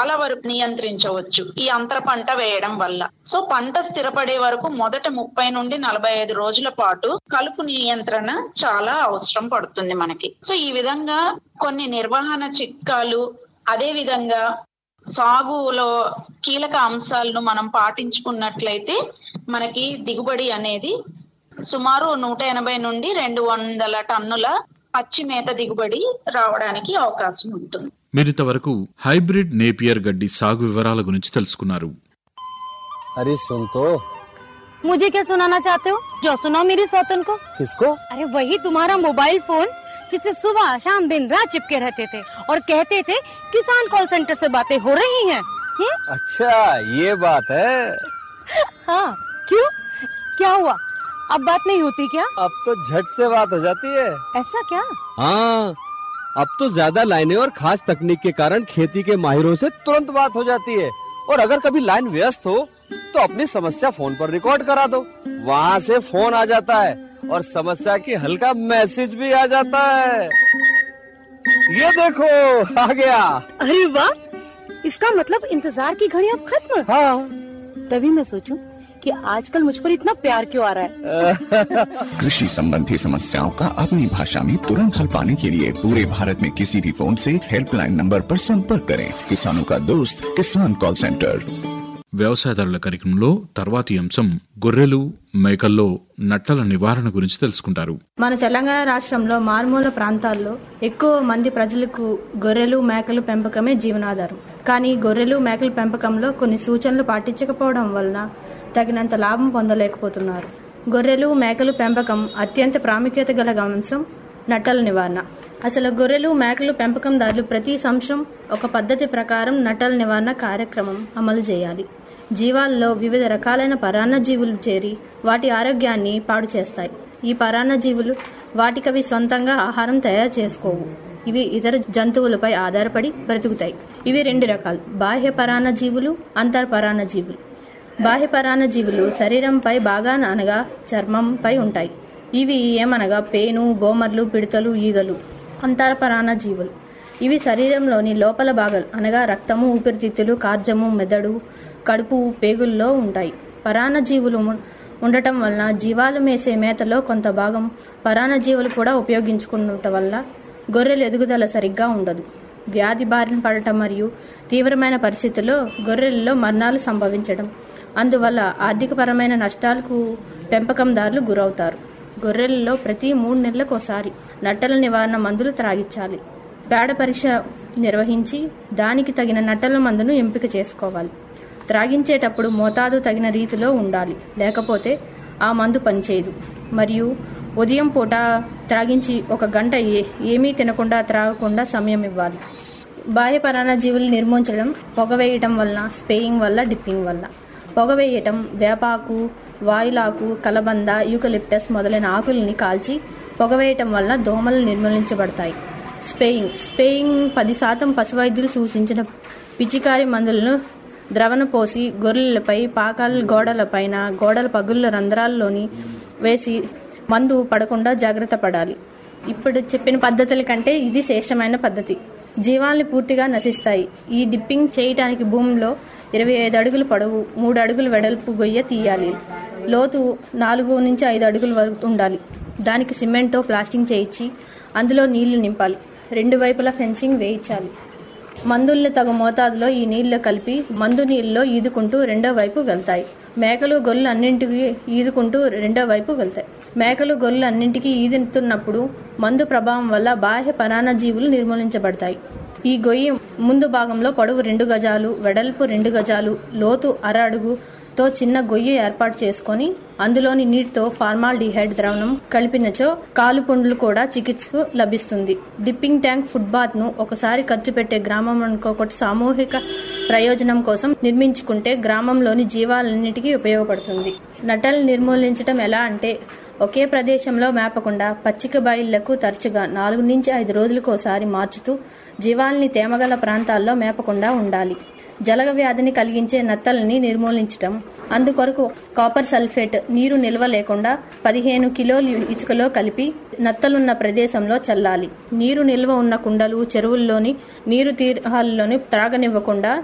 చాలా వరకు నియంత్రించవచ్చు ఈ అంతర పంట వేయడం వల్ల సో పంట స్థిరపడే వరకు మొదట ముప్పై నుండి నలభై ఐదు రోజుల పాటు కలుపు నియంత్రణ చాలా అవసరం పడుతుంది మనకి సో ఈ విధంగా కొన్ని నిర్వహణ చిట్కాలు అదే విధంగా సాగులో కీలక అంశాలను మనం పాటించుకున్నట్లయితే మనకి దిగుబడి అనేది సుమారు నూట ఎనభై నుండి రెండు వందల టన్నుల పచ్చి మేత దిగుబడి రావడానికి అవకాశం ఉంటుంది మీరింతవరకు హైబ్రిడ్ నేపియర్ గడ్డి సాగు వివరాల గురించి తెలుసుకున్నారు अरे सुन तो मुझे क्या सुनाना चाहते हो जो सुनाओ मेरी सौतन को किसको अरे वही तुम्हारा मोबाइल फोन जिससे सुबह शाम दिन रात चिपके रहते थे और कहते थे किसान कॉल सेंटर से बातें हो रही हैं हम्म? अच्छा ये बात है हाँ क्यों क्या हुआ अब बात नहीं होती क्या अब तो झट से बात हो जाती है ऐसा क्या हाँ अब तो ज्यादा लाइनें और खास तकनीक के कारण खेती के माहिरों से तुरंत बात हो जाती है और अगर कभी लाइन व्यस्त हो तो अपनी समस्या फोन पर रिकॉर्ड करा दो वहाँ से फोन आ जाता है और समस्या की हल का मैसेज भी आ जाता है ये देखो आ गया अरे वाह इसका मतलब इंतजार की घड़ी अब खत्म हाँ तभी मैं सोचूं कि आजकल मुझ पर इतना प्यार क्यों आ रहा है कृषि संबंधी समस्याओं का अपनी भाषा में तुरंत हल पाने के लिए पूरे भारत में किसी भी फोन से हेल्पलाइन नंबर पर संपर्क करें किसानों का दोस्त किसान कॉल सेंटर వ్యవసాయదారుల కార్యక్రమంలో తర్వాతి అంశం గొర్రెలు మేకల్లో నట్టల నివారణ గురించి తెలుసుకుంటారు మన తెలంగాణ రాష్ట్రంలో మారుమూల ప్రాంతాల్లో ఎక్కువ మంది ప్రజలకు గొర్రెలు మేకలు పెంపకమే జీవనాధారం కానీ గొర్రెలు మేకల పెంపకంలో కొన్ని సూచనలు పాటించకపోవడం వలన తగినంత లాభం పొందలేకపోతున్నారు గొర్రెలు మేకలు పెంపకం అత్యంత ప్రాముఖ్యత గల అంశం నట్టల నివారణ అసలు గొర్రెలు మేకలు పెంపకందారులు ప్రతి సంవత్సరం ఒక పద్ధతి ప్రకారం నట్టల నివారణ కార్యక్రమం అమలు చేయాలి జీవాల్లో వివిధ రకాలైన పరాన్న జీవులు చేరి వాటి ఆరోగ్యాన్ని పాడు చేస్తాయి ఈ పరాన్న జీవులు వాటికవి సొంతంగా ఆహారం తయారు చేసుకోవు ఇవి ఇతర జంతువులపై ఆధారపడి బ్రతుకుతాయి ఇవి రెండు రకాలు బాహ్య పరాన్న జీవులు అంతర్ పరాన్న జీవులు బాహ్య పరాన్న జీవులు శరీరంపై బాగా అనగా చర్మంపై ఉంటాయి ఇవి ఏమనగా పేను గోమర్లు పిడతలు ఈగలు అంతర పరాన్న జీవులు ఇవి శరీరంలోని లోపల భాగాలు అనగా రక్తము ఊపిరితిత్తులు కార్జము మెదడు కడుపు పేగుల్లో ఉంటాయి పరాన్న జీవులు ఉం- ఉండటం వలన జీవాలు మేసే మేతలో కొంత భాగం పరాన్న జీవులు కూడా ఉపయోగించుకున్నట వల్ల గొర్రెల ఎదుగుదల సరిగ్గా ఉండదు వ్యాధి బారిన పడటం మరియు తీవ్రమైన పరిస్థితుల్లో గొర్రెలలో మరణాలు సంభవించడం అందువల్ల ఆర్థికపరమైన నష్టాలకు పెంపకందారులు గురవుతారు గొర్రెలలో ప్రతి మూడు నెలలకు ఒకసారి నట్టల నివారణ మందులు త్రాగించాలి పేడ పరీక్ష నిర్వహించి దానికి తగిన నట్టల మందును ఎంపిక చేసుకోవాలి త్రాగించేటప్పుడు మోతాదు తగిన రీతిలో ఉండాలి లేకపోతే ఆ మందు పనిచేయదు మరియు ఉదయం పూట త్రాగించి ఒక గంట ఏ- ఏమీ తినకుండా త్రాగకుండా సమయం ఇవ్వాలి బాహ్య పరాన్నజీవులు నిర్మూలించడం పొగ వేయటం వలన స్పేయింగ్ వల్ల డిప్పింగ్ వల్ల పొగ వేయటం వేపాకు వాయులాకు కలబంద యూకలిప్టస్ మొదలైన ఆకుల్ని కాల్చి పొగ వేయటం వలన దోమలు నిర్మూలించబడతాయి స్పేయింగ్ స్పేయింగ్ పది శాతం పశువైద్యులు సూచించిన పిచికారి మందులను ద్రవణ పోసి గొర్రెలపై పాకాల గోడలపైన గోడల పగుళ్ళ రంధ్రాల్లోని వేసి మందు పడకుండా జాగ్రత్త పడాలి ఇప్పుడు చెప్పిన పద్ధతుల కంటే ఇది శ్రేష్టమైన పద్ధతి జీవాల్ని పూర్తిగా నశిస్తాయి ఈ డిప్పింగ్ చేయటానికి భూమిలో ఇరవై ఐదు అడుగులు పొడవు మూడు అడుగులు వెడల్పు గొయ్య తీయాలి లోతు నాలుగు నుంచి ఐదు అడుగుల వరకు ఉండాలి దానికి సిమెంట్తో ప్లాస్టింగ్ చేయించి అందులో నీళ్లు నింపాలి రెండు వైపులా ఫెన్సింగ్ వేయించాలి మందుల్ని తగు మోతాదులో ఈ నీళ్లు కలిపి మందు నీళ్ళలో ఈదుకుంటూ రెండో వైపు వెళ్తాయి మేకలు గొర్రెలు అన్నింటికి ఈదుకుంటూ రెండో వైపు వెళ్తాయి మేకలు గొర్రెలు అన్నింటికి ఈదుతున్నప్పుడు మందు ప్రభావం వల్ల బాహ్య పరాన్న జీవులు నిర్మూలించబడతాయి ఈ గొయ్యి ముందు భాగంలో పొడవు రెండు గజాలు వెడల్పు రెండు గజాలు లోతు అర అడుగుతో చిన్న గొయ్యి ఏర్పాటు చేసుకొని అందులోని నీటితో ఫార్మాల్డిహైడ్ ద్రవణం కలిపినచో కాలు పుండ్లు కూడా చికిత్సకు లభిస్తుంది డిప్పింగ్ ట్యాంక్ ఫుట్బాత్ ను ఒకసారి ఖర్చు పెట్టే గ్రామం అనుకోకటి సామూహిక ప్రయోజనం కోసం నిర్మించుకుంటే గ్రామంలోని జీవాలన్నిటికీ ఉపయోగపడుతుంది నటలు నిర్మూలించడం ఎలా అంటే ఒకే ప్రదేశంలో మేపకుండా పచ్చిక బయళ్లకు తరచుగా నాలుగు నుంచి ఐదు రోజులకోసారి మార్చుతూ జీవాల్ని తేమగల ప్రాంతాల్లో మేపకుండా ఉండాలి జలగ వ్యాధిని కలిగించే నత్తల్ని నిర్మూలించటం అందుకొరకు కాపర్ సల్ఫేట్ నీరు నిల్వ లేకుండా పదిహేను కిలోలు ఇసుకలో కలిపి నత్తలున్న ప్రదేశంలో చల్లాలి నీరు నిల్వ ఉన్న కుండలు చెరువుల్లోని నీరు తీరాల్లోని త్రాగనివ్వకుండా